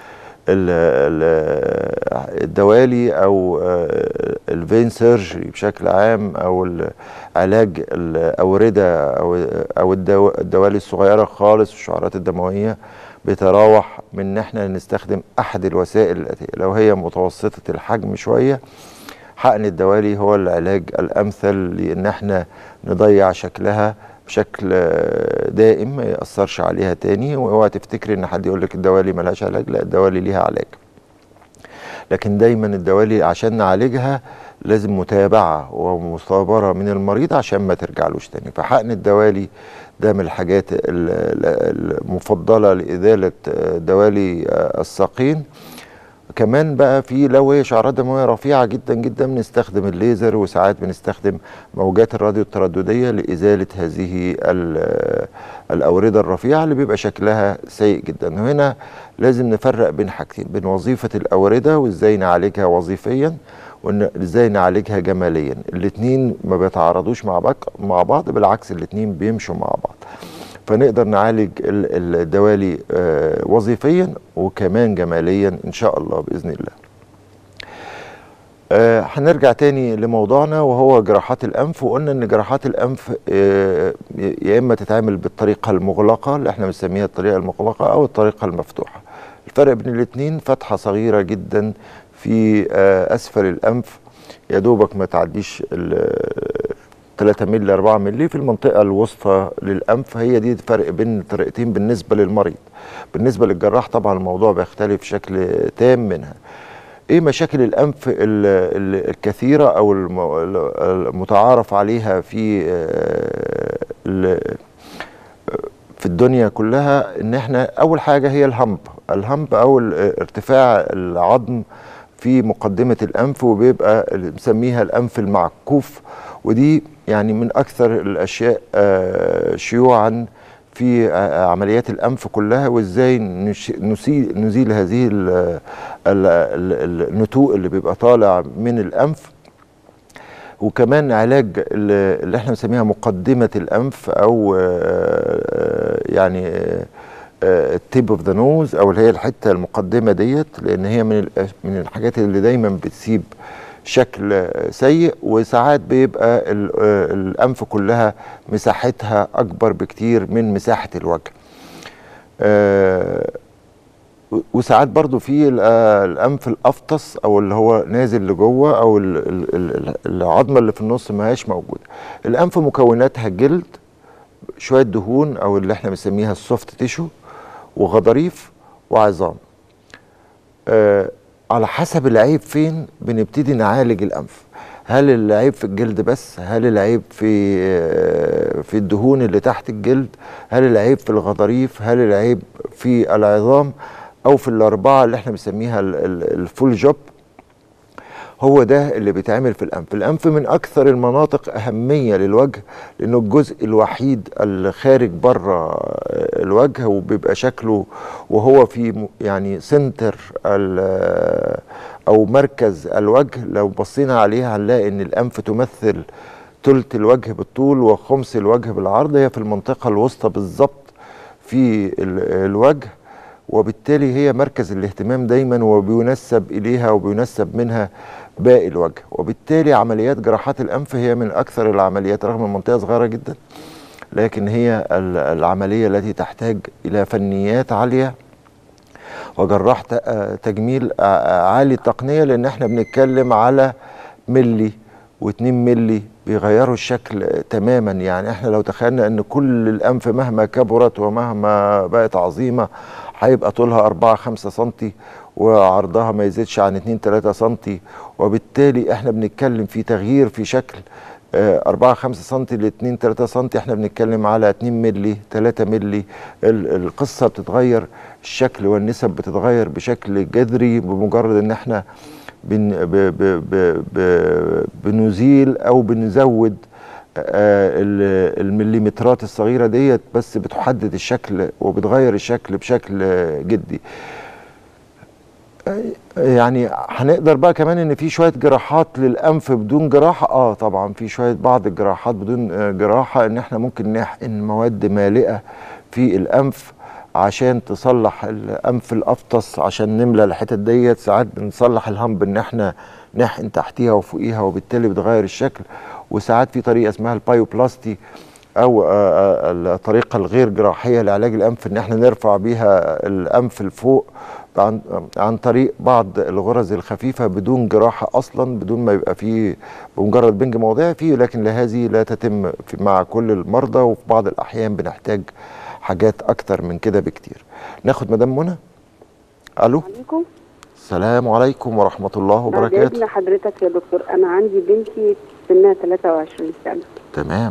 A: ال- الدوالي او آه، الفين سيرجري بشكل عام او ال- علاج الاورده او او الدو- الدوالي الصغيره خالص والشعرات الدمويه بيتراوح من ان احنا نستخدم احد الوسائل الاتيه لو هي متوسطه الحجم شويه حقن الدوالي هو العلاج الامثل لان احنا نضيع شكلها بشكل آه، دائم ما ياثرش عليها تاني واوعى تفتكري ان حد يقول لك الدوالي ملهاش علاج لا الدوالي ليها علاج لكن دايما الدوالي عشان نعالجها لازم متابعه ومثابره من المريض عشان ما ترجعلوش تاني فحقن الدوالي ده من الحاجات ال- ال- المفضله لازاله آه، دوالي آه، الساقين كمان بقى في لو هي شعرات دمويه رفيعه جدا جدا بنستخدم الليزر وساعات بنستخدم موجات الراديو التردديه لازاله هذه ال- الاورده الرفيعه اللي بيبقى شكلها سيء جدا وهنا لازم نفرق بين حاجتين بين وظيفه الاورده وازاي نعالجها وظيفيا وازاي نعالجها جماليا الاثنين ما بيتعارضوش مع بعض مع بعض بالعكس الاثنين بيمشوا مع بعض فنقدر نعالج ال- الدوالي آه، وظيفيا وكمان جماليا ان شاء الله باذن الله آه، هنرجع تاني لموضوعنا وهو جراحات الانف وقلنا ان جراحات الانف آه، يا اما تتعمل بالطريقه المغلقه اللي احنا بنسميها الطريقه المغلقه او الطريقه المفتوحه الفرق بين الاثنين فتحه صغيره جدا في آه، اسفل الانف يا دوبك ما تعديش ال 3 مللي 4 مللي في المنطقه الوسطى للانف هي دي الفرق بين الطريقتين بالنسبه للمريض بالنسبه للجراح طبعا الموضوع بيختلف بشكل تام منها ايه مشاكل الانف ال- ال- الكثيره او الم- المتعارف عليها في آه، ال- في الدنيا كلها ان احنا اول حاجه هي الهمب الهمب او ال- ارتفاع العظم في مقدمه الانف وبيبقى اللي بنسميها الانف المعكوف ودي يعني من اكثر الاشياء آه، شيوعا في ع- عمليات الانف كلها وازاي نش- نسيل نزيل هذه ال- ال- ال- النتوء اللي بيبقى طالع من الانف وكمان علاج ال- اللي احنا بنسميها مقدمه الانف او آه، يعني التيب اوف ذا نوز او اللي هي الحته المقدمه ديت لان هي من ال- من الحاجات اللي دايما بتسيب شكل سيء وساعات بيبقى ال- آه، الانف كلها مساحتها اكبر بكتير من مساحه الوجه آه، و- وساعات برضو في ال- آه، الانف الافطس او اللي هو نازل لجوه او ال- ال- ال- العظمه اللي في النص ما هياش موجوده الانف مكوناتها جلد شويه دهون او اللي احنا بنسميها السوفت تيشو وغضاريف وعظام آه على حسب العيب فين بنبتدي نعالج الانف هل العيب في الجلد بس هل العيب في آه في الدهون اللي تحت الجلد هل العيب في الغضاريف هل العيب في العظام او في الاربعه اللي احنا بنسميها ال- ال- الفول جوب هو ده اللي بيتعمل في الانف الانف من اكثر المناطق اهميه للوجه لانه الجزء الوحيد اللي خارج بره الوجه وبيبقى شكله وهو في م- يعني سنتر ال- او مركز الوجه لو بصينا عليها هنلاقي ان الانف تمثل ثلث الوجه بالطول وخمس الوجه بالعرض هي في المنطقه الوسطى بالظبط في ال- الوجه وبالتالي هي مركز الاهتمام دايما وبينسب اليها وبينسب منها باقي الوجه وبالتالي عمليات جراحات الانف هي من اكثر العمليات رغم المنطقه صغيره جدا لكن هي ال- العمليه التي تحتاج الى فنيات عاليه وجراح ت- آه، تجميل آه، آه، عالي التقنيه لان احنا بنتكلم على ملي و2 ملي بيغيروا الشكل تماما يعني احنا لو تخيلنا ان كل الانف مهما كبرت ومهما بقت عظيمه هيبقى طولها 4 5 سنتي وعرضها ما يزيدش عن 2 3 سنتي وبالتالي احنا بنتكلم في تغيير في شكل 4 5 سم ل 2 3 سم احنا بنتكلم على 2 مللي 3 مللي ال- القصه بتتغير الشكل والنسب بتتغير بشكل جذري بمجرد ان احنا بن ب ب ب ب بنزيل او بنزود آه، ال- المليمترات الصغيره ديت بس بتحدد الشكل وبتغير الشكل بشكل آه، جدي يعني هنقدر بقى كمان ان في شويه جراحات للانف بدون جراحه اه طبعا في شويه بعض الجراحات بدون آه، جراحه ان احنا ممكن نحقن مواد مالئه في الانف عشان تصلح الانف الافطس عشان نملى الحتت ديت ساعات بنصلح الهمب ان احنا نحقن تحتيها وفوقيها وبالتالي بتغير الشكل وساعات في طريقه اسمها البايوبلاستي او آه، آه، الطريقه الغير جراحيه لعلاج الانف ان احنا نرفع بيها الانف لفوق عن عن طريق بعض الغرز الخفيفه بدون جراحه اصلا بدون ما يبقى فيه بمجرد بنج موضعي فيه لكن هذه لا تتم في مع كل المرضى وفي بعض الاحيان بنحتاج حاجات اكتر من كده بكتير ناخد مدام منى الو
H: عليكم
A: السلام عليكم ورحمه الله
H: بعد
A: وبركاته
H: اذن حضرتك يا دكتور انا عندي بنتي سنها 23 سنه
A: تمام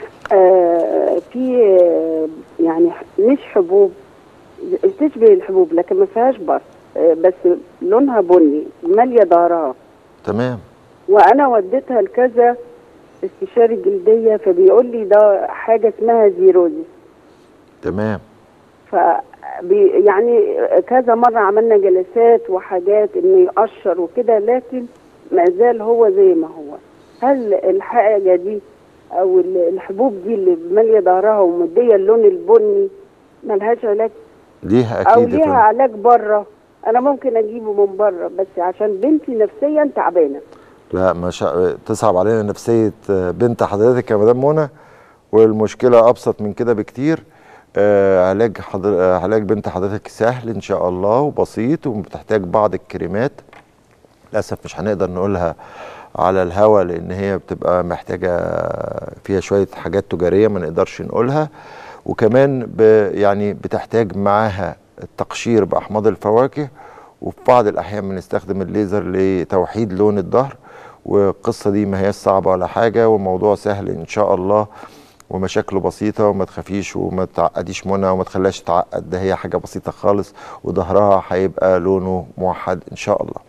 H: آه في آه، يعني مش حبوب تشبه الحبوب لكن ما فيهاش بس آه بس لونها بني ماليه ظهرها
A: تمام
H: وانا وديتها لكذا استشاري جلديه فبيقول لي ده حاجه اسمها زيروزيس
A: تمام
H: ف بي- يعني كذا مرة عملنا جلسات وحاجات انه يقشر وكده لكن ما زال هو زي ما هو هل الحاجة دي او ال- الحبوب دي اللي مالية ظهرها ومدية اللون البني ملهاش علاج
A: ليها
H: او
A: اكيد يا
H: ليها
A: فندم.
H: علاج بره انا ممكن اجيبه من بره بس عشان بنتي نفسيا تعبانة
A: لا ما شاء تصعب علينا نفسيه بنت حضرتك يا مدام منى والمشكله ابسط من كده بكتير آه علاج حضر... آه، علاج بنت حضرتك سهل ان شاء الله وبسيط وبتحتاج بعض الكريمات للاسف مش هنقدر نقولها على الهوا لان هي بتبقى محتاجه فيها شويه حاجات تجاريه ما نقدرش نقولها وكمان ب... يعني بتحتاج معاها التقشير باحماض الفواكه وفي بعض الاحيان بنستخدم الليزر لتوحيد لون الظهر والقصه دي ما هي صعبه ولا حاجه والموضوع سهل ان شاء الله ومشاكله بسيطه وما تخافيش وما تعقديش منى وما تخليهاش تتعقد ده هي حاجه بسيطه خالص وظهرها هيبقى لونه موحد ان شاء الله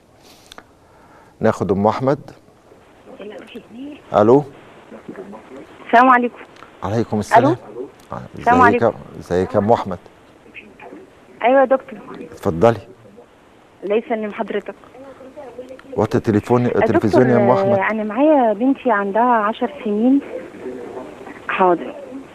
A: ناخد ام احمد الو
I: السلام عليكم
A: عليكم السلام
I: ألو؟ السلام
A: ازيك
I: عليكم.
A: ازيك يا ام احمد
I: ايوه يا دكتور
A: اتفضلي
I: الله يسلم حضرتك
A: وطي التليفون
I: يا
A: التلفزيون يا ام
I: دكتور،
A: احمد
I: آه، انا معايا بنتي عندها عشر سنين حاضر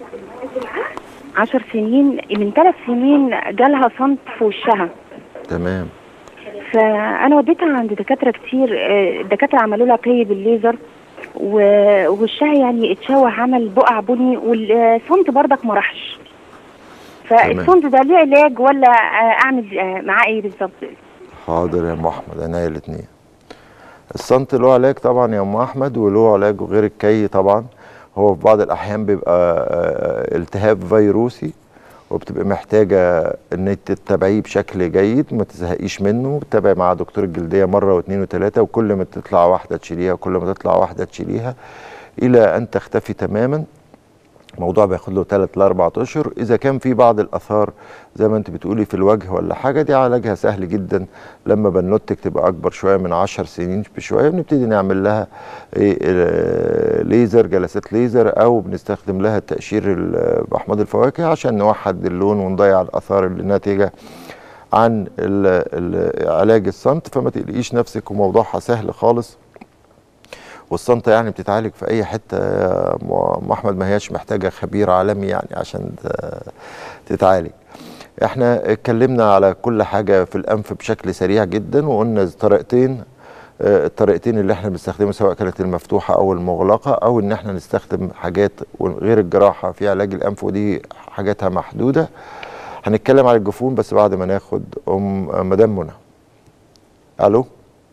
I: عشر سنين من ثلاث سنين جالها صمت في وشها
A: تمام
I: فانا وديتها عند دكاتره كتير آه، الدكاتره عملوا لها كي بالليزر و- ووشها يعني اتشوه عمل بقع بني والصمت برضك ما راحش فالصمت ده ليه علاج ولا آه، اعمل آه، معاه ايه بالظبط
A: حاضر يا ام احمد عينيا الاثنين الصمت له علاج طبعا يا ام احمد وله علاج غير الكي طبعا هو في بعض الاحيان بيبقى آه، التهاب فيروسي وبتبقى محتاجه ان انت تتابعيه بشكل جيد ما تزهقيش منه تتابعي مع دكتور الجلديه مره واثنين وثلاثه وكل ما تطلع واحده تشيليها وكل ما تطلع واحده تشيليها الى ان تختفي تماما الموضوع بياخد له 3 ل 4 اشهر اذا كان في بعض الاثار زي ما انت بتقولي في الوجه ولا حاجه دي علاجها سهل جدا لما بنوتك تبقى اكبر شويه من 10 سنين بشويه بنبتدي نعمل لها إيه آه، ليزر جلسات ليزر او بنستخدم لها التقشير ال- باحماض الفواكه عشان نوحد اللون ونضيع الاثار اللي ناتجه عن ال- ال- علاج الصمت فما تقلقيش نفسك وموضوعها سهل خالص والصمتة يعني بتتعالج في أي حتة يا أم أحمد ما هياش محتاجة خبير عالمي يعني عشان ت- تتعالج احنا اتكلمنا على كل حاجة في الأنف بشكل سريع جدا وقلنا طريقتين آه، الطريقتين اللي احنا بنستخدمها سواء كانت المفتوحة أو المغلقة أو إن احنا نستخدم حاجات غير الجراحة في علاج الأنف ودي حاجاتها محدودة هنتكلم على الجفون بس بعد ما ناخد أم مدام منى ألو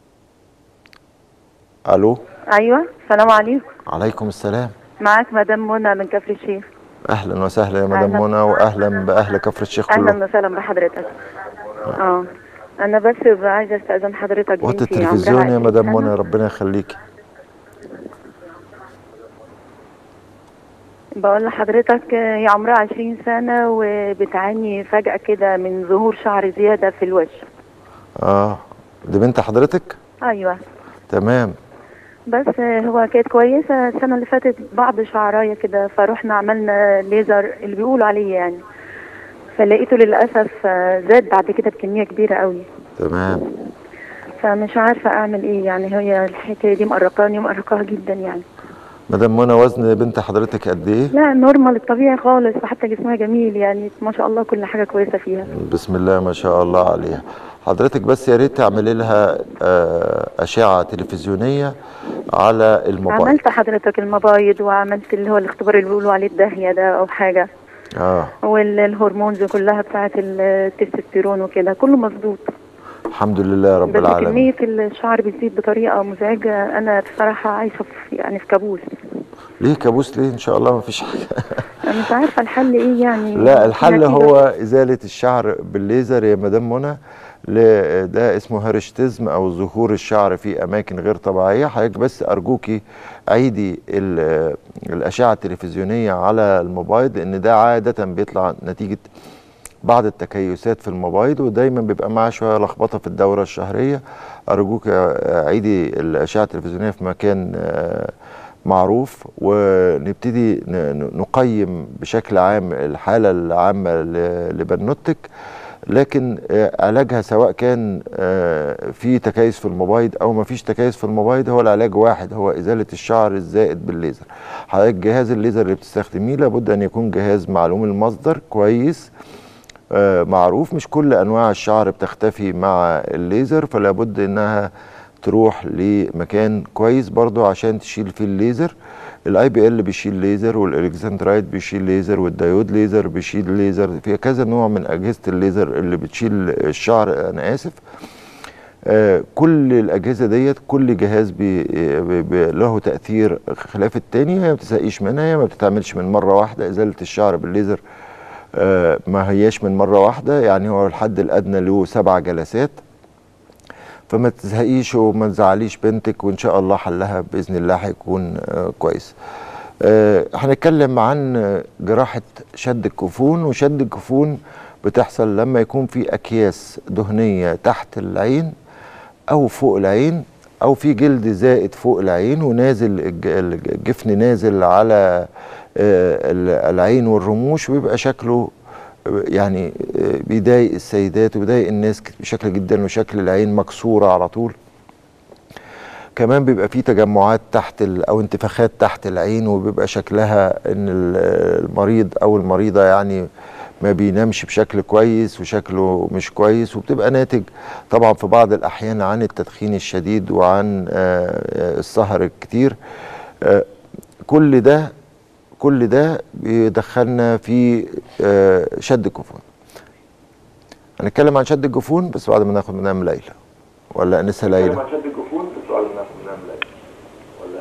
A: ألو
J: ايوه السلام عليكم
A: عليكم السلام
J: معاك مدام منى من كفر الشيخ
A: اهلا وسهلا يا مدام
J: أهلاً.
A: منى واهلا باهل كفر الشيخ
J: اهلا
A: كلهم
J: وسهلا بحضرتك اه انا بس عايزه استاذن حضرتك
A: وطي
J: بنتي
A: التلفزيون
J: عمرها
A: يا
J: 20
A: مدام
J: سنة.
A: منى ربنا يخليكي
J: بقول لحضرتك آه، هي عمرها 20 سنه وبتعاني فجاه كده من ظهور شعر زياده في الوش
A: اه دي بنت حضرتك
J: ايوه
A: تمام
J: بس آه، هو كانت كويسه السنه اللي فاتت بعض شعرايه كده فروحنا عملنا ليزر اللي بيقولوا عليه يعني فلقيته للاسف آه، زاد بعد كده بكميه كبيره قوي
A: تمام
J: فمش عارفه اعمل ايه يعني هي الحكايه دي مقرقاني ومقرقاها جدا يعني
A: مدام منى وزن بنت حضرتك قد ايه
J: لا نورمال الطبيعي خالص وحتى جسمها جميل يعني ما شاء الله كل حاجه كويسه فيها
A: بسم الله ما شاء الله عليها حضرتك بس يا ريت تعملي لها آه، اشعه تلفزيونيه على الموبايل
J: عملت حضرتك المبايض وعملت اللي هو الاختبار اللي بيقولوا عليه الدهيه ده او حاجه
A: اه
J: والهرمونز كلها بتاعه التستوستيرون وكده كله مظبوط
A: الحمد لله رب
J: بس
A: العالمين
J: كميه الشعر بتزيد بطريقه مزعجه انا بصراحه عايشه في يعني في كابوس
A: ليه كابوس ليه ان شاء الله ما فيش حاجه
J: انا مش عارفه الحل ايه يعني
A: لا الحل
J: نتيجة-
A: هو ازاله الشعر بالليزر يا مدام منى ل- ده اسمه هيرشتزم او ظهور الشعر في اماكن غير طبيعيه حضرتك بس ارجوكي عيدي ال- الاشعه التلفزيونيه على الموبايل لان ده عاده بيطلع نتيجه بعض التكيسات في المبايض ودايما بيبقى معاه شويه لخبطه في الدوره الشهريه ارجوك عيدي الاشعه التلفزيونيه في مكان آه، معروف ونبتدي ن- ن- نقيم بشكل عام الحاله العامه ل- لبنوتك لكن آه، علاجها سواء كان آه، في تكيس في المبايض او ما فيش تكيس في المبايض هو العلاج واحد هو ازاله الشعر الزائد بالليزر حضرتك جهاز الليزر اللي بتستخدميه لابد ان يكون جهاز معلوم المصدر كويس آه، معروف مش كل انواع الشعر بتختفي مع الليزر فلا بد انها تروح لمكان كويس برضو عشان تشيل فيه الليزر الاي بي ال بيشيل ليزر والالكسندرايت بيشيل ليزر والدايود ليزر بيشيل ليزر في كذا نوع من اجهزه الليزر اللي بتشيل الشعر انا اسف آه، كل الاجهزه ديت كل جهاز بي بي بي له تاثير خلاف التاني هي ما بتسقيش منها هي ما بتتعملش من مره واحده ازاله الشعر بالليزر آه، ما هياش من مره واحده يعني هو الحد الادنى له سبع جلسات فما تزهقيش وما تزعليش بنتك وان شاء الله حلها باذن الله هيكون آه، كويس آه، هنتكلم عن آه، جراحه شد الجفون وشد الجفون بتحصل لما يكون في اكياس دهنيه تحت العين او فوق العين او في جلد زائد فوق العين ونازل الج- الجفن نازل على آه، ال- العين والرموش ويبقى شكله آه، يعني آه، بيضايق السيدات وبيضايق الناس كت- بشكل جدا وشكل العين مكسوره على طول كمان بيبقى في تجمعات تحت ال- او انتفاخات تحت العين وبيبقى شكلها ان ال- المريض او المريضه يعني ما بينامش بشكل كويس وشكله مش كويس وبتبقى ناتج طبعا في بعض الاحيان عن التدخين الشديد وعن آه، آه، السهر الكتير آه، كل ده كل ده بيدخلنا في آه، شد الجفون هنتكلم عن شد الجفون بس بعد ما ناخد منام ليلى ولا انسه ليلى
K: شد الجفون بس بعد ما ناخد منام ليلى ولا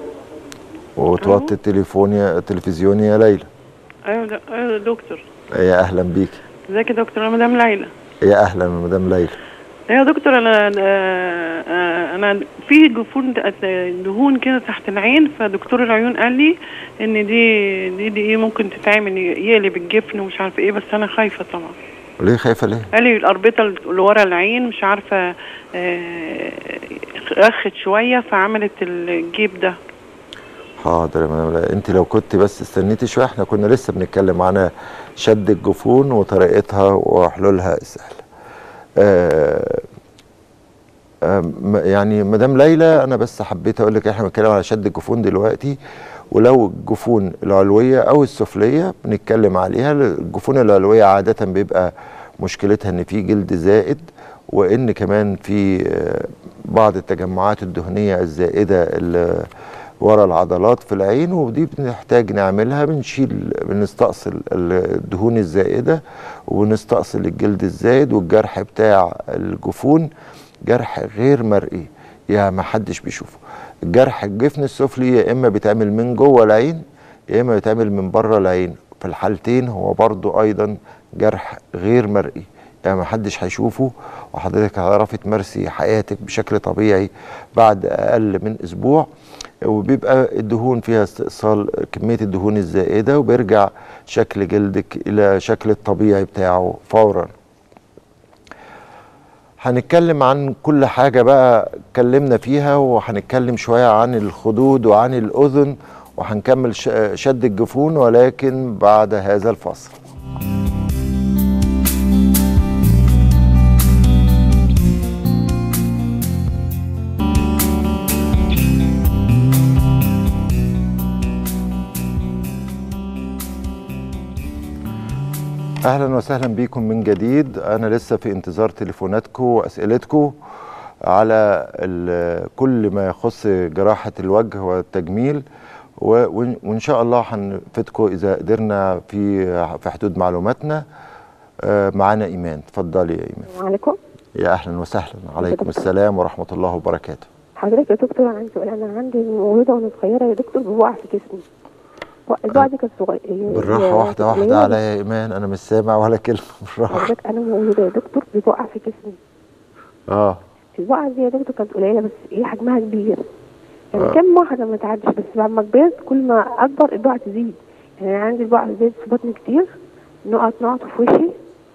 A: وتوطي التليفون يا التلفزيون يا ليلى
L: ايوه د- ايوه يا دكتور
A: يا اهلا بيك
L: ازيك يا دكتور انا مدام ليلى
A: يا اهلا يا مدام ليلى
L: ايوه يا دكتور انا آه، آه، انا في جفون دهون كده تحت العين فدكتور العيون قال لي ان دي دي دي ايه ممكن تتعمل يقلب الجفن ومش عارفه ايه بس انا خايفه طبعا
A: ليه خايفه ليه
L: قال لي الاربطه اللي ورا العين مش عارفه آه، رخت شويه فعملت الجيب ده
A: حاضر يا مدام ليلى انت لو كنت بس استنيتي شويه احنا كنا لسه بنتكلم عن شد الجفون وطريقتها وحلولها السهله آه آه م- يعني مدام ليلى انا بس حبيت اقول لك احنا بنتكلم على شد الجفون دلوقتي ولو الجفون العلويه او السفليه بنتكلم عليها الجفون العلويه عاده بيبقى مشكلتها ان في جلد زائد وان كمان في آه، بعض التجمعات الدهنيه الزائده اللي ورا العضلات في العين ودي بنحتاج نعملها بنشيل بنستأصل الدهون الزائده ونستأصل الجلد الزائد والجرح بتاع الجفون جرح غير مرئي يعني ما حدش بيشوفه الجرح الجفن السفلي يا اما بيتعمل من جوه العين يا اما بيتعمل من بره العين في الحالتين هو برضو ايضا جرح غير مرئي يعني ما حدش هيشوفه وحضرتك هتعرفي تمارسي حياتك بشكل طبيعي بعد اقل من اسبوع وبيبقى الدهون فيها استئصال كميه الدهون الزائده وبيرجع شكل جلدك الى شكل الطبيعي بتاعه فورا هنتكلم عن كل حاجة بقى اتكلمنا فيها وهنتكلم شوية عن الخدود وعن الأذن وهنكمل ش- شد الجفون ولكن بعد هذا الفصل اهلا وسهلا بكم من جديد انا لسه في انتظار تليفوناتكم واسئلتكم على ال- كل ما يخص جراحه الوجه والتجميل و- وإن وإن شاء الله هنفيدكم اذا قدرنا في في حدود معلوماتنا آه، معانا ايمان اتفضلي يا ايمان
M: السلام عليكم
A: يا اهلا وسهلا عليكم السلام ورحمه الله وبركاته
M: حضرتك يا دكتور عندي سؤال انا عندي مولوده وانا صغيره يا دكتور بوقع في جسمي البقعه دي كانت صغيره
A: بالراحه واحده واحده عليا يا ايمان انا مش سامع ولا كلمه بالراحه
M: حضرتك انا مولوده يا دكتور بوقع في جسمي
A: اه
M: البقعه دي يا دكتور كانت قليله بس ايه حجمها كبير يعني
A: آه.
M: كام واحده ما تعدش بس بعد ما كبرت كل ما اكبر البقعه تزيد يعني أنا عندي البقعه زادت في بطني كتير نقط نقط في وشي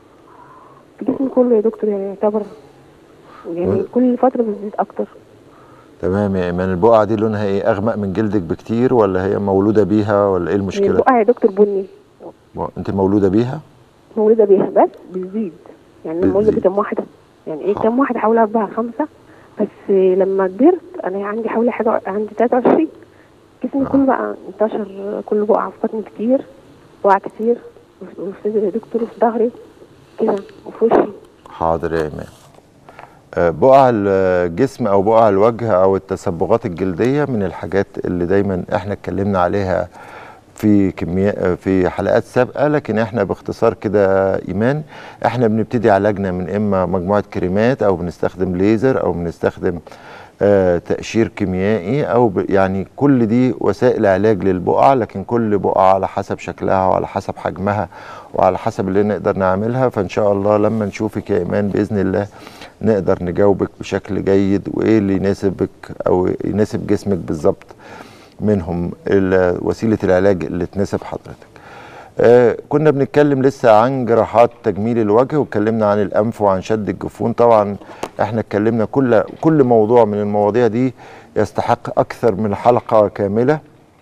M: في جسمي كله يا دكتور يعني يعتبر يعني
A: و-
M: كل فتره بتزيد اكتر
A: تمام يا ايمان البقعه دي لونها ايه اغمق من جلدك بكتير ولا هي مولوده بيها ولا ايه المشكله
M: البقعه يا دكتور بني
A: انت مولوده بيها
M: مولودة بيها بس بتزيد يعني أنا مولودة
A: بتزيد.
M: بكام واحدة يعني ايه كام واحدة حوالي أربعة خمسة بس لما كبرت أنا عندي حوالي حاجة عندي 23 جسمي كله بقى انتشر كله بقع في بطني كتير وقع كتير وفي وفي صدري يا دكتور وفي ظهري كده وفي وشي
A: حاضر يا ايمان آه، بقع الجسم او بقع الوجه او التصبغات الجلديه من الحاجات اللي دايما احنا اتكلمنا عليها في كمية في حلقات سابقه لكن احنا باختصار كده ايمان احنا بنبتدي علاجنا من اما مجموعه كريمات او بنستخدم ليزر او بنستخدم آه، تقشير كيميائي او ب- يعني كل دي وسائل علاج للبقع لكن كل بقعه على حسب شكلها وعلى حسب حجمها وعلى حسب اللي نقدر نعملها فان شاء الله لما نشوفك يا ايمان باذن الله نقدر نجاوبك بشكل جيد وايه اللي يناسبك او يناسب جسمك بالظبط منهم ال- وسيله العلاج اللي تناسب حضرتك آه كنا بنتكلم لسه عن جراحات تجميل الوجه واتكلمنا عن الانف وعن شد الجفون طبعا احنا اتكلمنا كل كل موضوع من المواضيع دي يستحق اكثر من حلقه كامله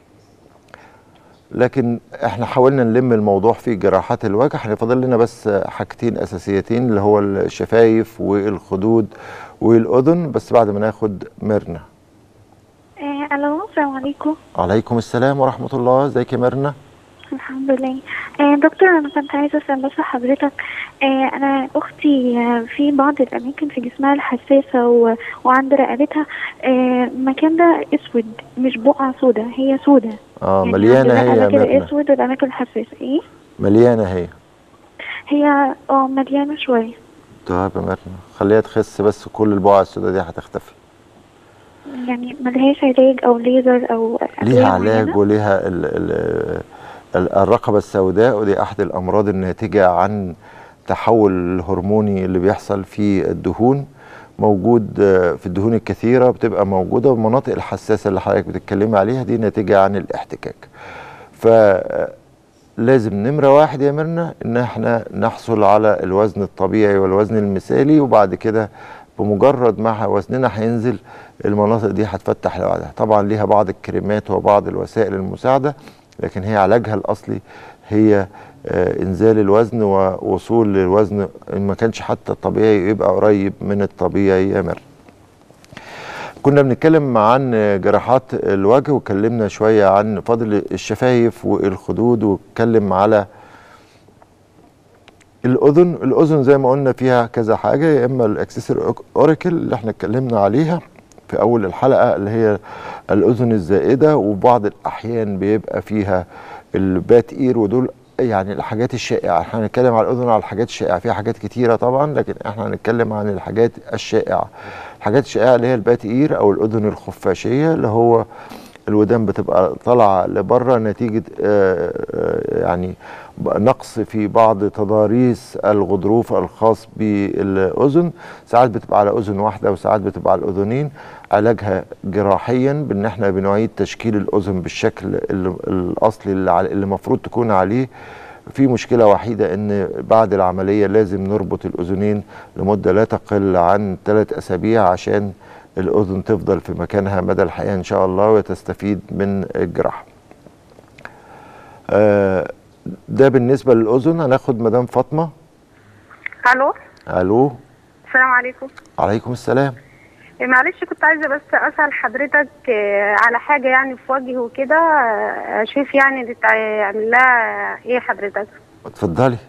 A: لكن احنا حاولنا نلم الموضوع في جراحات الوجه احنا فاضل لنا بس حاجتين اساسيتين اللي هو الشفايف والخدود والاذن بس بعد ما ناخد ميرنا
N: آه، الو السلام عليكم
A: عليكم السلام ورحمه الله ازيك يا ميرنا
N: الحمد لله آه، دكتور انا كنت عايزه اسال بس حضرتك آه، انا اختي آه، في بعض الاماكن في جسمها الحساسه و... وعند رقبتها آه، المكان ده اسود مش بقعه سودا هي سودا
A: اه
N: يعني
A: مليانه هي يا
N: الاماكن
A: ميرنا
N: الاسود والاماكن الحساسه ايه
A: مليانه هي
N: هي اه مليانه شويه
A: طيب يا ميرنا خليها تخس بس كل البقع السوداء دي هتختفي
N: يعني ملهاش علاج او ليزر او
A: ليها
N: أدوية
A: علاج
N: معينة؟
A: وليها ال ال ال الرقبة السوداء ودي أحد الأمراض الناتجة عن تحول الهرموني اللي بيحصل في الدهون موجود آه، في الدهون الكثيرة بتبقى موجودة والمناطق الحساسة اللي حضرتك بتتكلمي عليها دي ناتجة عن الاحتكاك فلازم نمرة واحد يا ميرنا إن احنا نحصل على الوزن الطبيعي والوزن المثالي وبعد كده بمجرد ما وزننا هينزل المناطق دي هتفتح لوحدها طبعا ليها بعض الكريمات وبعض الوسائل المساعدة لكن هي علاجها الأصلي هي آه، إنزال الوزن ووصول للوزن إن ما كانش حتى طبيعي يبقى قريب من الطبيعي يا ميرنا كنا بنتكلم عن جراحات الوجه واتكلمنا شوية عن فضل الشفايف والخدود واتكلم على الأذن الأذن زي ما قلنا فيها كذا حاجة يا إما الأكسسر أوريكل اللي احنا اتكلمنا عليها في أول الحلقة اللي هي الأذن الزائدة وبعض الأحيان بيبقى فيها البات إير ودول يعني الحاجات الشائعة احنا هنتكلم على الأذن على الحاجات الشائعة فيها حاجات كتيرة طبعا لكن احنا هنتكلم عن الحاجات الشائعة الحاجات الشائعة اللي هي البات إير أو الأذن الخفاشية اللي هو الودان بتبقى طالعة لبره نتيجة آه، آه، يعني نقص في بعض تضاريس الغضروف الخاص بالأذن ساعات بتبقى على أذن واحدة وساعات بتبقى على الأذنين علاجها جراحيا بان احنا بنعيد تشكيل الأذن بالشكل ال- الأصلي اللي على- اللي المفروض تكون عليه في مشكلة وحيدة ان بعد العملية لازم نربط الأذنين لمدة لا تقل عن ثلاث أسابيع عشان الأذن تفضل في مكانها مدى الحياة إن شاء الله وتستفيد من الجراحة آه، ده بالنسبة للأذن هناخد مدام فاطمة
O: الو
A: ألو
O: السلام عليكم
A: عليكم السلام
O: إيه، معلش كنت عايزه بس اسال حضرتك آه، على حاجه يعني في وجهي وكده آه، اشوف يعني اللي تعمل لها ايه حضرتك
A: اتفضلي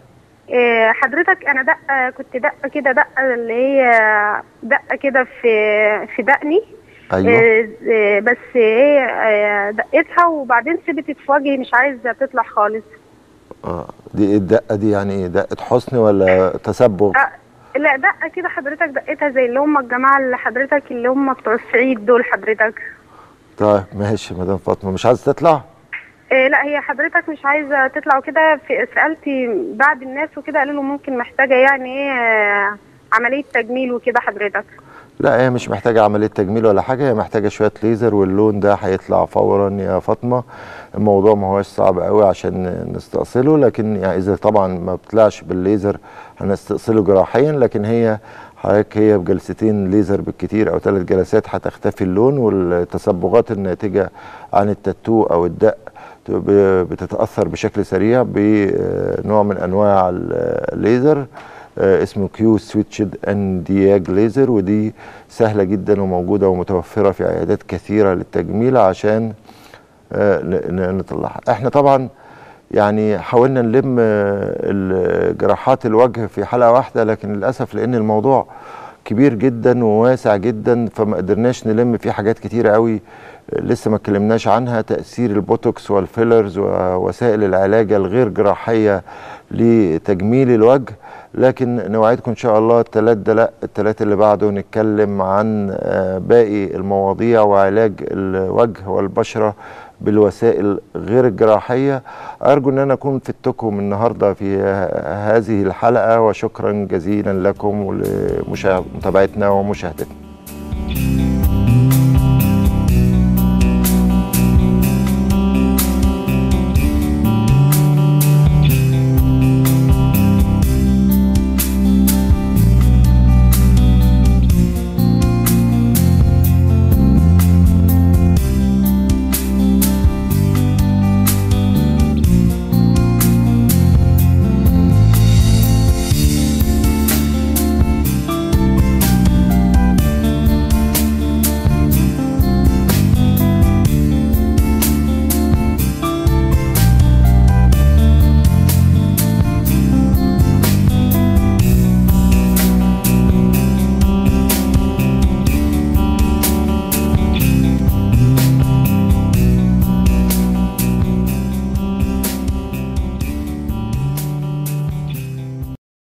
O: آه، حضرتك انا دقه كنت دقه كده دقه اللي هي دقه كده في في دقني
A: أيوة.
O: آه، آه، بس ايه آه، دقتها وبعدين سبتت في وجهي مش عايزه تطلع خالص
A: اه دي إيه الدقه دي يعني إيه؟ دقه حسن ولا تسبغ
O: آه، لا دقه كده حضرتك دقتها زي اللي هم الجماعه اللي حضرتك اللي هم بتوع الصعيد دول حضرتك
A: طيب ماشي مدام فاطمه مش عايزه تطلع
O: إيه لا هي حضرتك مش عايزه تطلع وكده في سالتي بعض الناس وكده قالوا له ممكن محتاجه يعني ايه آه، عمليه تجميل وكده حضرتك
A: لا هي مش محتاجة عملية تجميل ولا حاجة هي محتاجة شوية ليزر واللون ده هيطلع فورا يا فاطمة الموضوع ما هوش صعب قوي عشان نستأصله لكن يعني إذا طبعا ما بطلعش بالليزر هنستأصله جراحيا لكن هي حضرتك هي بجلستين ليزر بالكتير أو ثلاث جلسات هتختفي اللون والتصبغات الناتجة عن التاتو أو الدق ب- بتتأثر بشكل سريع بنوع من أنواع الليزر آه، اسمه كيو سويتشد ان دياج ليزر ودي سهله جدا وموجوده ومتوفره في عيادات كثيره للتجميل عشان آه، ن- ن- نطلعها احنا طبعا يعني حاولنا نلم آه، ال- جراحات الوجه في حلقه واحده لكن للاسف لان الموضوع كبير جدا وواسع جدا فما قدرناش نلم فيه حاجات كتيره قوي آه، لسه ما اتكلمناش عنها تاثير البوتوكس والفيلرز ووسائل العلاج الغير جراحيه لتجميل الوجه لكن نوعدكم ان شاء الله الثلاث ده لا الثلاث اللي بعده نتكلم عن آه، باقي المواضيع وعلاج الوجه والبشره بالوسائل غير الجراحيه ارجو ان انا اكون فدتكم النهارده في ه- هذه الحلقه وشكرا جزيلا لكم ولمتابعتنا ومشاهدتنا